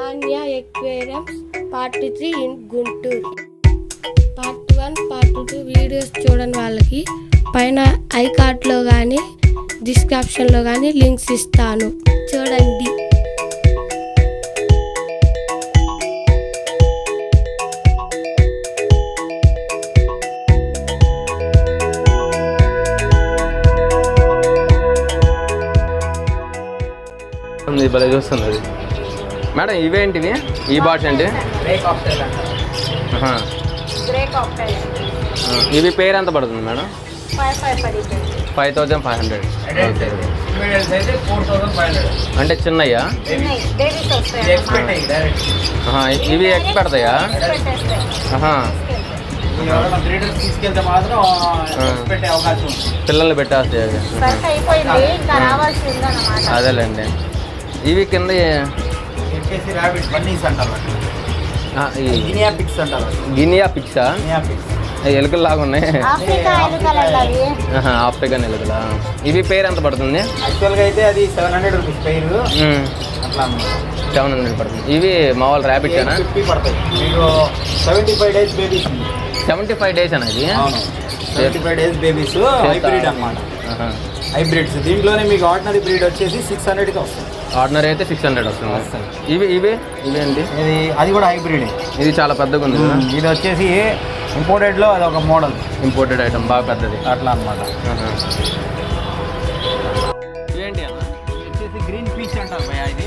మాన్యా aquariums part three in Guntur part one part two videos చూడని వాళ్ళకి పైన ఐ కార్డ్లో కానీ డిస్క్రిప్షన్లో కానీ లింక్స్ ఇస్తాను చూడండి ఉంది భలే చూస్తుంది అది మేడం ఇవేంటివి ఈ బాట్స్ ఏంటి గ్రే కాక్టైల్ అంటారు ఆహా. గ్రే కాక్టైల్ ఆ, ఇవి పేరు ఎంత పడుతుంది మేడం ఫైవ్ ఫైవ్ పడిపోయింది ఫైవ్ థౌజండ్ ఫైవ్ హండ్రెడ్ ఇమీడియట్స్ అయితే ఫోర్ థౌసండ్ ఫైవ్ హండ్రెడ్ అంటే చిన్నయ్యా చిన్నవి బేబీస్ వస్తాయి ఇది ఎక్స్పెక్ట్ అయ్యి డైరెక్ట్ ఆహా, ఇవి ఎక్స్ పెడతాయా పెట్టేస్తాయి ఆహా. ఎవరైనా బ్రీడర్స్ తీసుకెళ్తే మాత్రం ఎక్స్పెక్ట్ అయ్యే అవకాశం ఉంది పిల్లల్ని పెట్టేస్తాయి అవి సర్ఫ్ అయిపోయింది ఇంకా రావాల్సి ఉందన్నమాట అదేలేండి ఇవి కింద వచ్చేసి ర్యాబిట్ బన్నీస్ అంటారు ఆ, ఈ గినియా పిక్స్ అంటారు గినియా పిక్సా గినియా పిక్స్ ఎలుకలు లాగా ఉన్నాయి ఆఫ్రికా ఎలుకలండి అవి ఆహా, ఆఫ్రికన్ ఎలుకలా ఇవి పేరు ఎంత పడుతుంది యాక్చువల్గా అయితే అది సెవెన్ హండ్రెడ్ రూపీస్ పెయిర్ మ్మ్. అట్లా అన్నమాట సెవెన్ హండ్రెడ్ పడుతుంది ఇవి మామూలు ర్యాబిట్సేనా ఫిఫ్టీ పడతాయి మీకు seventy five days babies seventy five days అనేది అవును seventy five days babies hybrid అన్నమాట ఆహా. హైబ్రిడ్స్ దీంట్లోనే మీకు ఆర్డినరీ బ్రీడ్ వచ్చేసి సిక్స్ హండ్రెడ్కి వస్తుంది ఆర్డినరీ అయితే సిక్స్ హండ్రెడ్ వస్తుంది వస్తుంది. ఇవి ఇవి ఇవేంటి ఇది అది కూడా హైబ్రిడ్ ఇది చాలా పెద్దగా ఉంది కదా ఇది వచ్చేసి ఇంపోర్టెడ్లో అది ఒక మోడల్ ఇంపోర్టెడ్ ఐటమ్ బాగా పెద్దది అట్లా అన్నమాట ఆహా. ఇవేంటి అన్న ఇది వచ్చేసి గ్రీన్ పీచ్ అంటారు భయ ఇది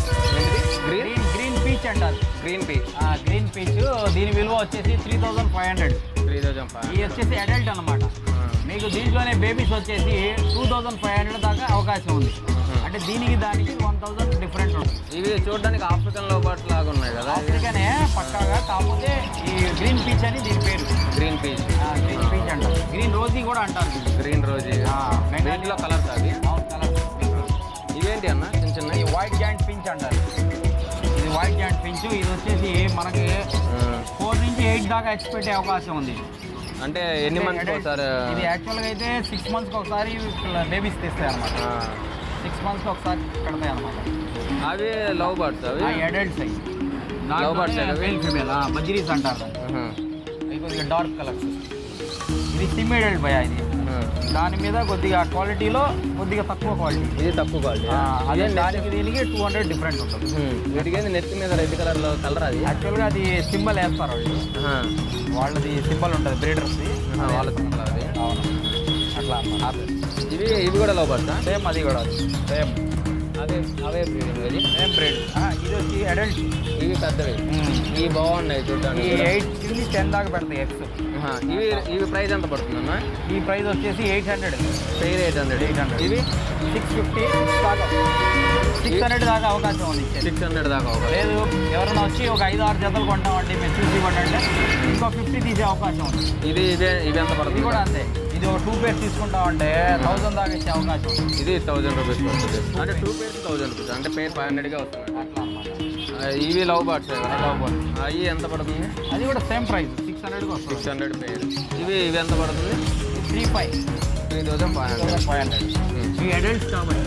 గ్రీన్ గ్రీన్ పీచ్ అంటారు గ్రీన్ పీ గ్రీన్ పీచ్ దీని విలువ వచ్చేసి three thousand five hundred three thousand five ఇది వచ్చేసి అడల్ట్ అన్నమాట మీకు దీంట్లోనే బేబీస్ వచ్చేసి టూ థౌజండ్ ఫైవ్ హండ్రెడ్ దాకా అవకాశం ఉంది అంటే దీనికి దానికి వన్ థౌజండ్ డిఫరెంట్ ఉంటుంది ఇవి చూడడానికి ఆఫ్రికన్ లోబాట్ లాగా ఉన్నాయి కదా ఆఫ్రికానే పక్కాగా కాకపోతే ఈ గ్రీన్ పీచ్ అని దీని పేరు గ్రీన్ పీచ్ గ్రీన్ పీచ్ అంటారు గ్రీన్ రోజీ కూడా అంటారు దీన్ని. గ్రీన్ రోజీ ఆ, బెంగాలీ- దీంట్లో కలర్స్ అవి అవును, colour. ఇవేంటి అన్న చిన్న చిన్న ఇది వైట్ జాయింట్ పించ్ అంటారు ఇది వైట్ జాయింట్ పించ్ ఇది వచ్చేసి మనకి ఫోర్ నుంచి ఎయిట్ దాకా ఎక్స్పెక్ట్ అయ్యే అవకాశం ఉంది అంటే ఎన్ని మంత్స్ ఒకసారి ఇది యాక్చువల్గా అయితే సిక్స్ మంత్స్కి ఒకసారి బేబీస్ తెస్తాయి అనమాట ఆ, సిక్స్ మంత్స్కి ఒకసారి పెడతాయి అనమాట అవి లవ్ బర్డ్స్ అవి అడల్ట్స్ అయ్యి Love birds ఏ కదా? మేల్ ఫీమేల్ బజ్రీస్ అంటారు దాన్ని. ఆహా. ఇది కొద్దిగా డార్క్ కలర్స్ ఇది సిమ్ అడల్ట్ భయ ఇది ఆ. దాని మీద కొద్దిగా క్వాలిటీలో కొద్దిగా తక్కువ క్వాలిటీ ఇది తక్కువ క్వాలిటీ అదే దానికి దీనికి టూ హండ్రెడ్ డిఫరెంట్ ఉంటుంది వీటికి ఏంది నెత్తి మీద రెడ్ కలర్ లో కలర్ అది యాక్చువల్గా అది సింబల్ వేస్తారు వాళ్ళు ఆహా. వాళ్ళది సింబల్ ఉంటుంది బ్రీడర్స్ది ఆహా, వాళ్ళ సింబల్ అది అవును అట్లా అన్నమాట ఇవి ఇవి కూడా లవ్ బర్డ్సా సేమ్ అది కూడా సేమ్ అవే అవే బ్రీడింగ్ ఇది సేమ్ బ్రీడ్ ఇది వచ్చి అడల్ట్ ఇవి పెద్దవి ఇవి బాగున్నాయి ఈ చూడడానికి ఎయిట్ నుంచి టెన్ దాకా పెడతాయి ఎగ్స్ ఆహా. ఇవి ఇవి ప్రైస్ ఎంత పడుతుందన్న ఈ ప్రైస్ వచ్చేసి eight hundred pair eight hundred eight hundred ఇవి సిక్స్ ఫిఫ్టీ దాకా సిక్స్ హండ్రెడ్ దాకా అవకాశం ఉంది ఇచ్చేది. సిక్స్ హండ్రెడ్ దాకా ఒక లేదు ఎవరైనా వచ్చి ఒక ఐదు ఆరు జతలు కొంటామంటే మేము చూసి ఇవ్వండి అంటే ఇంకో ఫిఫ్టీ తీసే అవకాశం ఉంది ఇది ఇవే ఇవి ఎంత ఇది పడుతుంది కూడా అంతే ఇది ఒక టూ పేర్స్ తీసుకుంటామంటే థౌసండ్ దాకా ఇచ్చే అవకాశం ఉంది ఇది థౌజండ్ రూపీస్ పడుతుంది అంటే టూ పేర్స్ థౌజండ్ రూపీస్ అంటే పేర్ ఫైవ్ హండ్రెడ్గా వస్తుంది అట్లా అన్నమాట ఆ, ఇవి లవ్ బర్డ్స్ లవ్ బర్డ్. అవి ఎంత పడుతుంది అది కూడా సేమ్ ప్రైస్ సిక్స్ హండ్రెడ్కి వస్తుంది సిక్స్ హండ్రెడ్ పేర్ ఇవి ఇవి ఎంత పడుతుంది three five three thousand five hundred five hundred ఈ అడల్ట్స్ కాబట్టి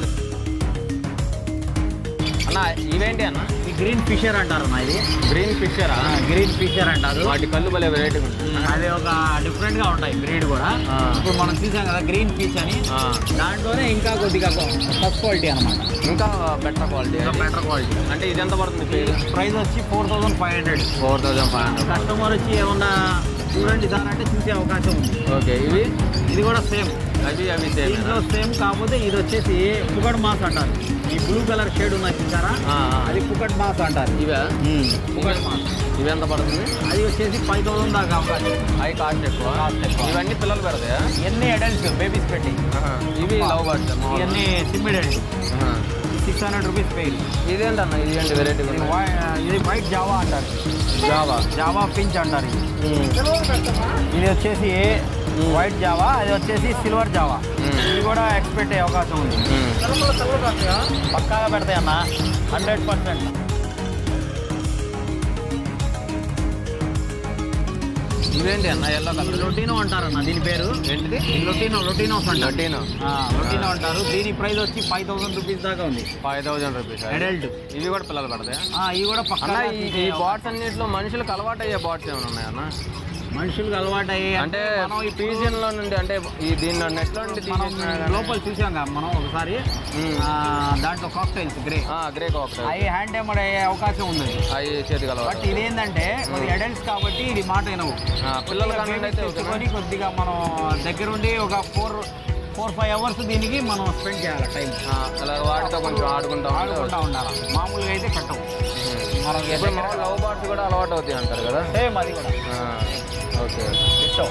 అన్న ఇవేంటి అన్న ఈ గ్రీన్ ఫిషర్ అంటారు అన్న ఇది గ్రీన్ ఫిషరా గ్రీన్ ఫిషర్ అంటారు వాటి కళ్ళు భలే వెరైటీగా ఉంటుంది అది ఒక డిఫరెంట్ గా ఉంటాయి బ్రీడ్ కూడా ఆ. ఇప్పుడు మనం చూసాం కదా గ్రీన్ ఫిష్ అని ఆ, దాంట్లోనే ఇంకా కొద్దిగా ఫస్ట్ క్వాలిటీ అనమాట ఇంకా బెటర్ క్వాలిటీ బెటర్ క్వాలిటీ అంటే ఇది ఎంత పడుతుంది పేర్ ప్రైస్ వచ్చి four thousand five hundred four thousand five hundred customer వచ్చి ఏమన్నా చూడండి సార్ అంటే చూసే అవకాశం ఉంది ఓకే ఇవి ఇది కూడా సేమ్ అవి అవి సేమ్ దీంట్లో సేమ్ కాకపోతే ఇది వచ్చేసి పుకడ్ మాస్ అంటారు ఈ బ్లూ కలర్ షేడ్ ఉన్నాయి చూసారా అది పుకడ్ మాస్ అంటారు ఇవే పుకడ్ మాస్ ఇవి ఎంత పడుతుంది అది వచ్చేసి ఫైవ్ థౌసండ్ దాకా అవకాశం అవి కాస్ట్ ఎక్కువ Cost ఎక్కువ. ఇవన్నీ పిల్లలు పెడతాయా ఎన్ని అడల్ట్స్ బేబీస్ పెట్టి ఆహా. ఇవి లవ్ బర్డ్స్ ఇవన్నీ సిమ్ అడల్ట్స్ సిక్స్ హండ్రెడ్ రూపీస్ పెయిన్ ఇదేంటన్న ఇది ఏంటి వెరైటీ ఇది వై- ఇది వైట్ జావా అంటారు జావా జావా పించ్ అంటారు ఇది ఇది వచ్చేసి వైట్ జావా అది వచ్చేసి సిల్వర్ జావా ఇది కూడా ఎక్స్పెక్ట్ అయ్యే అవకాశం ఉంది పక్కాగా పెడతాయి అన్న హండ్రెడ్ పర్సెంట్ ఇవేంటి అన్న ఎల్లో కలర్ లొటీనో అంటారు అన్న దీని పేరు ఏంటిది లొటీనో లొటీనోస్ అంటారు లొటీనో ఆ, లొటీనో అంటారు దీని ప్రైస్ వచ్చి ఫైవ్ థౌసండ్ రూపీస్ దాకా ఉంది ఫైవ్ థౌజండ్ రూపీస్ అడల్ట్ ఇవి కూడా పిల్లలు పడతాయా ఇవి కూడా అన్న పక్కన ఈ ఈ బాట్స్ అన్నింటిలో మనుషులకు అలవాటు అయ్యే బాట్స్ ఏమైనా ఉన్నాయన్న మనుషులకు అలవాటు అయ్యి అంటే మనం ఈ పీజియన్ లో నుండి అంటే ఈ దీనిలో నెట్ లో నుండి మనం తీసేసిన లోపల చూసాం కదా మనం ఒకసారి మ్మ్. ఆ, దాంట్లో కాక్టైల్స్ గ్రే గ్రే కాక్టైల్ అవి హ్యాండ్ ఎమర్ అయ్యే అవకాశం ఉంది అవి చేతికి బట్ అలవాటు ఇదేంటంటే కొద్ది అడల్ట్స్ కాబట్టి ఇది మాట వినవు ఆ, పిల్లల కానుండి అయితే ఓకేనా? తెచ్చుకొని కొద్దిగా మనం దగ్గరుండి ఒక ఫోర్ ఫోర్ ఫైవ్ అవర్స్ దీనికి మనం స్పెండ్ చేయాలి టైం ఆ, అలా వాటితో కొంచెం ఆడుకుంటా ఉంటే ఆడుకుంటా ఉండాలి మామూలుగా అయితే కట్టవు మనం ఇప్పుడు మామూలు లవ్ బాట్స్ కూడా అలవాటు అవుతాయి అంటారు కదా సేమ్ అది కూడా ఆ, ఓకే ఇష్టం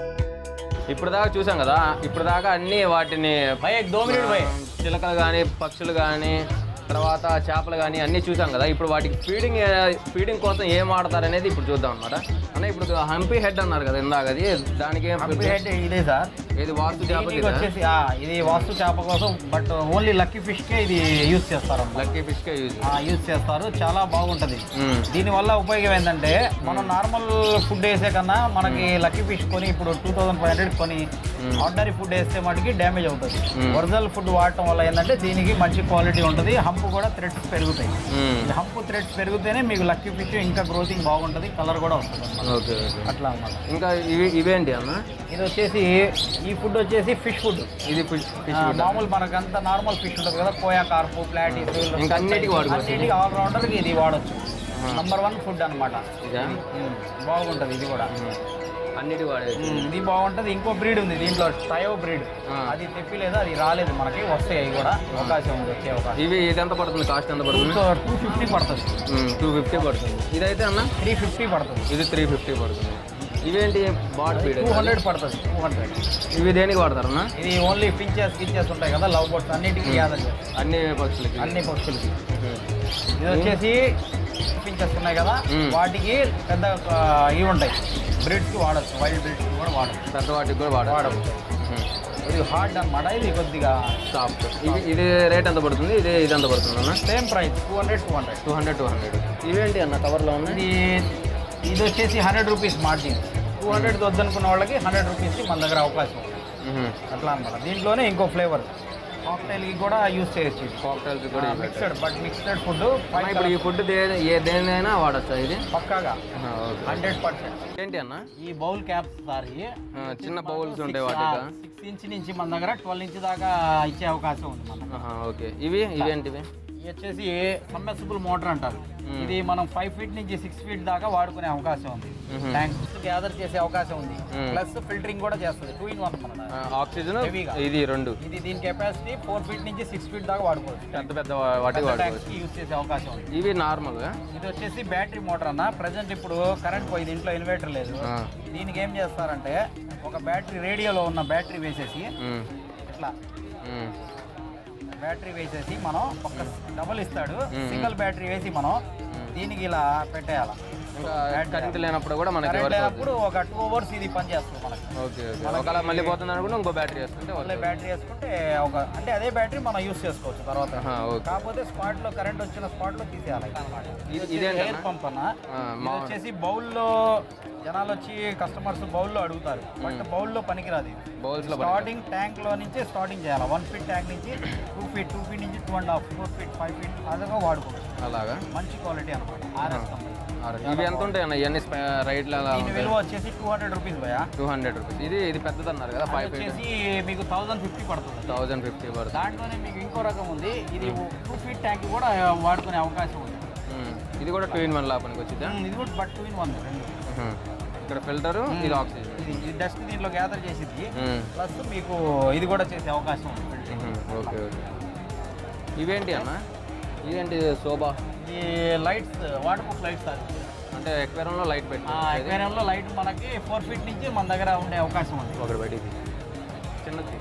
ఇప్పుడు దాకా చూసాం కదా ఇప్పుడు దాకా అన్ని వాటిని భయ్ ఎక్ దో మినిట్ భయ్ చిలకలు కానీ పక్షులు కానీ తర్వాత చేపలు కానీ అన్నీ చూసాం కదా ఇప్పుడు వాటికి ఫీడింగ్ ఫీడింగ్ కోసం ఏం ఆడతారు అనేది ఇప్పుడు చూద్దాం అనమాట అన్న ఇప్పుడు హంపీ హెడ్ అన్నారు కదా ఇందాక అది దానికి ఏం హంపి హెడ్ ఇదే సార్ ఇది వాస్తు చేపకి దీనికి వచ్చేసి ఆ, ఇది వాస్తు చేప కోసం బట్ ఓన్లీ లక్కీ ఫిష్ కే ఇది యూజ్ చేస్తారు లక్కీ ఫిష్ కే యూజ్ యూజ్ చేస్తారు చాలా బాగుంటది దీని వల్ల ఉపయోగం ఏంటంటే మనం నార్మల్ ఫుడ్ వేసే కన్నా మనకి లక్కీ ఫిష్ కొని ఇప్పుడు టూ థౌసండ్ ఫైవ్ హండ్రెడ్ కొని ఆర్డినరీ ఫుడ్ వేస్తే మటుకి డ్యామేజ్ అవుతుంది Mm. ఒరిజినల్ ఫుడ్ వాడటం వల్ల ఏంటంటే దీనికి మంచి క్వాలిటీ ఉంటుంది హంపు కూడా థ్రెడ్స్ పెరుగుతాయి ఈ హంపు థ్రెడ్స్ పెరిగితేనే మీకు లక్కీ ఫిష్ ఇంకా గ్రోతింగ్ బాగుంటుంది కలర్ కూడా వస్తుంది అన్నమాట. ఓకే ఓకే అట్లా అన్నమాట ఇంకా ఇవి ఇవేంటి అన్న ఇది వచ్చేసి ఈ ఫుడ్ వచ్చేసి ఫిష్ ఫుడ్ ఇది ఫిష్ ఫిష్ మామూలు మనకంత నార్మల్ ఫిష్ ఉంటుంది కదా కోయా కార్పు ప్లాటిస్ ఇంకా అన్నిటికీ వాడుకోవచ్చు. అన్నిటికీ ఆల్ రౌండర్ ఇది వాడచ్చు నంబర్ వన్ ఫుడ్ అనమాట ఇదా బాగుంటది ఇది కూడా అన్నిటి వాడేది ఉమ్, ఇది బాగుంటది ఇంకో బ్రీడ్ ఉంది దీంట్లో టయో బ్రీడ్ ఆ. అది తెప్పిలేదు అది రాలేదు మనకి వస్తాయి అవి కూడా అవకాశం ఉంది వచ్చే అవకాశం ఇవి ఇది ఎంత పడుతుంది కాస్ట్ ఎంత పడుతుంది టూ ఫిఫ్టీ పడుతుంది టూ ఫిఫ్టీ పడుతుంది ఇదైతే అన్న త్రీ ఫిఫ్టీ పడుతుంది ఇది త్రీ ఫిఫ్టీ పడుతుంది ఇవేంటి బాట్ ఫీడ్ టూ హండ్రెడ్ పడుతుంది టూ హండ్రెడ్ ఇవి దేనికి వాడతారన్నా ఇది ఓన్లీ ఫించెస్ గిచ్చెస్ ఉంటాయి కదా లవ్ బర్డ్స్ అన్నిటికీ గ్యాదర్ చేస్తాం అన్ని పక్షులకి అన్ని పక్షులకి ఇది వచ్చేసి ఫించెస్ ఉన్నాయి కదా మ్మ్. వాటికి పెద్ద ఆ, ఇవి ఉంటాయి బ్రీడ్స్కి వాడచ్చు వైల్డ్ బ్రీడ్స్కి కూడా వాడచ్చు పెద్ద వాటికి కూడా వాడాలి వాడవచ్చు ఇది హార్డ్ అన్నమాట ఇది కొద్దిగా సాఫ్ట్ ఇది ఇది రేట్ ఎంత పడుతుంది ఇది ఇది ఎంత పడుతుంది అన్న same price two hundred two hundred two hundred two hundred ఇవేంటి అన్న కవర్లో ఉన్నాయి ఇది ఇది వచ్చేసి hundred rupees margin two hundred వద్దనుకున్న వాళ్ళకి హండ్రెడ్ రూపీస్కి మన దగ్గర అవకాశం ఉంది. మ్మ్. అట్లా అన్నమాట దీంట్లోనే ఇంకో ఫ్లేవర్ కాక్టైల్కి కూడా యూస్ చేయొచ్చు కాక్టైల్స్ కూడా ఇవి పెట్టారు. మిక్స్డ్ బట్ మిక్స్డ్ ఫుడ్ అన్న, ఇప్పుడు ఈ ఫుడ్ ఏ దేనైనా వాడచ్చా ఇది పక్కాగా ఆహా, ఓకే హండ్రెడ్ పర్సెంట్ ఏంటి అన్న ఈ బౌల్ క్యాప్స్ సారీ ఆ, చిన్న బౌల్స్ ఉంటాయి వాటికి సిక్స్ ఇంచ్ నుంచి మన దగ్గర ట్వెల్వ్ ఇంచ్ దాకా ఇచ్చే అవకాశం ఉంది మనకు ఆహా, ఓకే ఇవి ఇవేంటివి ఇది వచ్చేసి సబ్మెర్సిబుల్ మోటార్ అంటారు మ్మ్. ఇది మనం ఫైవ్ ఫీట్ నుంచి సిక్స్ ఫీట్ దాకా వాడుకునే అవకాశం ఉంది మ్మ్. ట్యాంక్స్ గ్యాదర్ చేసే అవకాశం ఉంది మ్మ్. ప్లస్ ఫిల్టరింగ్ కూడా చేస్తుంది టూ ఇన్ వన్ మన ఆ, ఆక్సిజన్ హెవీగా. ఇది రెండు ఇది దీని కెపాసిటీ ఫోర్ ఫీట్ నుంచి సిక్స్ ఫీట్ దాకా వాడుకోవచ్చు పెద్ద పెద్ద వా- వాటికి ట్యాంక్స్ వాడుకోవచ్చు కి యూజ్ చేసే అవకాశం ఉంది ఇవి నార్మల్గా ఇది వచ్చేసి బ్యాటరీ మోటార్ అన్న ప్రజెంట్ ఇప్పుడు కరెంట్ పోయింది ఇంట్లో ఇన్వర్టర్ లేదు ఆ. దీనికి ఏం చేస్తారంటే ఒక బ్యాటరీ రేడియోలో ఉన్న బ్యాటరీ వేసేసి మ్మ్. ఇట్లా మ్మ్. బ్యాటరీ వేసేసి మనం ఒక డబుల్ ఇస్తాడు మ్మ్. సింగిల్ బ్యాటరీ వేసి మనం దీనికి ఇలా పెట్టేయాలి ఇంకా కరెంట్ లేనప్పుడు కూడా మనకి కరెంట్ వర్క్ లేనప్పుడు ఒక టూ అవర్స్ ఇది పని చేస్తుంది మనకి ఓకే ఓకే ఒకవేళ మళ్ళీ పోతుంది అనుకుంటే ఇంకో బ్యాటరీ వేసుకుంటే మళ్ళీ బ్యాటరీ వేసుకుంటే ఒక అంటే అదే బ్యాటరీ మనం యూస్ చేసుకోవచ్చు తర్వాత ఆహా, ఓకే. కాకపోతే స్పాట్ లో కరెంట్ వచ్చిన స్పాట్ లో తీసేయాలి అన్నమాట ఇది- ఇదేంటన్నా? ఎయిర్ పంప్ అన్న ఆ, ఇది మా- వచ్చేసి బౌల్లో జనాలు వచ్చి కస్టమర్స్ బౌల్లో అడుగుతారు బట్ బౌల్లో పనికిరాదు ఇది. బౌల్స్ లో స్టార్టింగ్ ట్యాంక్ లో నుంచి స్టార్టింగ్ చేయాలి వన్ ఫీట్ ట్యాంక్ నుంచి టూ ఫీట్ టూ ఫీట్ నుంచి two and half four feet five feet అదగా వాడుకోవచ్చు అలాగా మంచి క్వాలిటీ అనమాట ఆర్ఎస్ కంపెనీ ఇవి ఎంత ఉంటాయి అన్న ఇవన్నీ రైట్లు అలా దీని ఉంటాయి విలువ వచ్చేసి టూ హండ్రెడ్ రూపీస్ భయ టూ హండ్రెడ్ రూపీస్ ఇది ఇది పెద్దది అన్నారు కదా ఫైవ్ ఫీట్ వచ్చేసి మీకు థౌసండ్ ఫిఫ్టీ పడుతుంది థౌజండ్ ఫిఫ్టీ పడుతుంది దాంట్లోనే మీకు ఇంకో రకం ఉంది ఇది టూ ఫీట్ ట్యాంక్ కూడా వాడుకునే అవకాశం ఉంది మ్మ్. ఇది కూడా టూ ఇన్ వన్ లాభానికి వచ్చిందా ఉమ్, ఇది కూడా బట్ టూ ఇన్ వన్ రెండు మ్మ్. ఇక్కడ ఫిల్టరు ఇది ఆక్సిజన్ ఇది ఇది డస్ట్ దీంట్లో గ్యాదర్ చేసింది మ్మ్. ప్లస్ మీకు ఇది కూడా చేసే అవకాశం ఉంది filtering. మ్మ్. ఓకే ఓకే ఇవేంటి అన్న ఇదేంటి శోభా ఈ లైట్స్ వాటర్ ప్రూఫ్ లైట్స్ అది అంటే ఎక్వేరంలో లైట్ పెట్టి ఎక్వేరియంలో లైట్ మనకి ఫోర్ ఫీట్ నుంచి మన దగ్గర ఉండే అవకాశం ఉంది ఒకటి బయటికి చిన్నది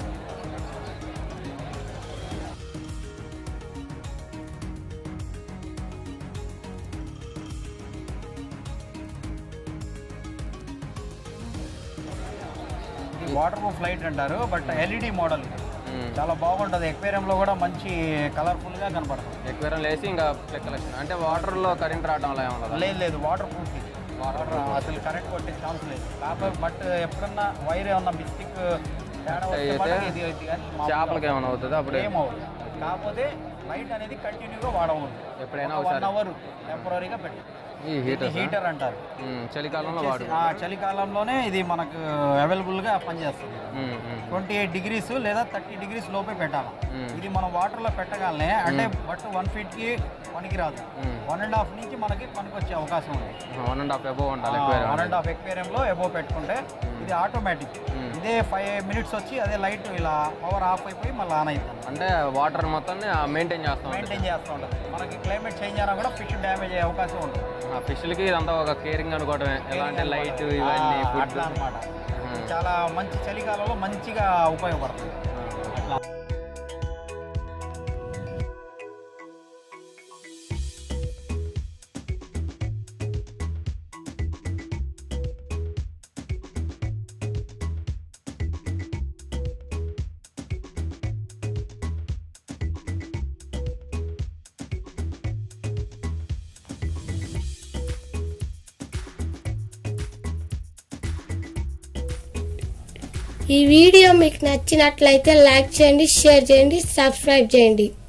ఇది వాటర్ ప్రూఫ్ లైట్ అంటారు బట్ ఎల్ఈడి మోడల్ మ్మ్. చాలా బాగుంటుంది ఎక్వేరియంలో కూడా మంచి కలర్ఫుల్ గా కనపడుతుంది ఎక్వేరం లేసి ఇంకా కలెక్షన్ అంటే వాటర్లో కరెంట్ రావడం అలా ఏమన్నా లేదు లేదు వాటర్ ప్రూఫ్ ఇది వాటర్ అసలు కరెంట్ కొట్టే ఛాన్స్ లేదు కాకపోతే బట్ ఎప్పుడన్నా వైర్ ఏమన్నా మిస్టేక్ తేడా వస్తే అయితే మటుకు ఇది ఇది కానీ మామూలుగా చేపలకి ఏమైనా అవుతుందా అప్పుడు ఏమవుతుంది కాకపోతే లైట్ అనేది కంటిన్యూగా వాడకూడదు ఎప్పుడైనా వన్ ఒకసారి అవర్ టెంపరీగా పెట్టి ఈ హీటర్ హీటర్ అంటారు చలికాలంలో వాడు ఆ చలికాలంలోనే ఇది మనకు అవైలబుల్గా పనిచేస్తుంది ఉమ్, ఉమ్, ట్వంటీ ఎయిట్ డిగ్రీస్ లేదా థర్టీ డిగ్రీస్ లోపే పెట్టాలి మ్మ్. ఇది మనం వాటర్లో పెట్టగానే అంటే బట్ వన్ ఫీట్కి పనికి రాదు మ్మ్. వన్ అండ్ హాఫ్ నుంచి మనకి పనికి వచ్చే అవకాశం ఉంది వన్ అండ్ హాఫ్ అబోవ్ ఉండాలి ఎక్కువ వన్ అండ్ హాఫ్ ఎక్వేరియంలో ఎబో పెట్టుకుంటే ఇది ఆటోమేటిక్ మ్మ్. ఇదే ఫైవ్ మినిట్స్ వచ్చి అదే లైట్ ఇలా పవర్ ఆఫ్ అయిపోయి మళ్ళీ ఆన్ అవుతుంది అంటే వాటర్ మొత్తాన్ని మెయింటైన్ చేస్తాం మెయింటైన్ చేస్తూ ఉంటుంది మనకి క్లైమేట్ చేంజ్ అయినా కూడా ఫిష్ డ్యామేజ్ అయ్యే అవకాశం ఉంటుంది ఆ ఫిష్లకి ఇదంతా ఒక కేరింగ్ అనుకోవడమే ఎలా అంటే లైట్ ఇవన్నీ ఆ, ఫుడ్ అట్లా అనమాట చాలా మంచి చలికాలంలో మంచిగా ఉపయోగపడుతుంది అట్లా ఈ వీడియో మీకు నచ్చినట్లయితే లైక్ చేయండి షేర్ చేయండి సబ్స్క్రైబ్ చేయండి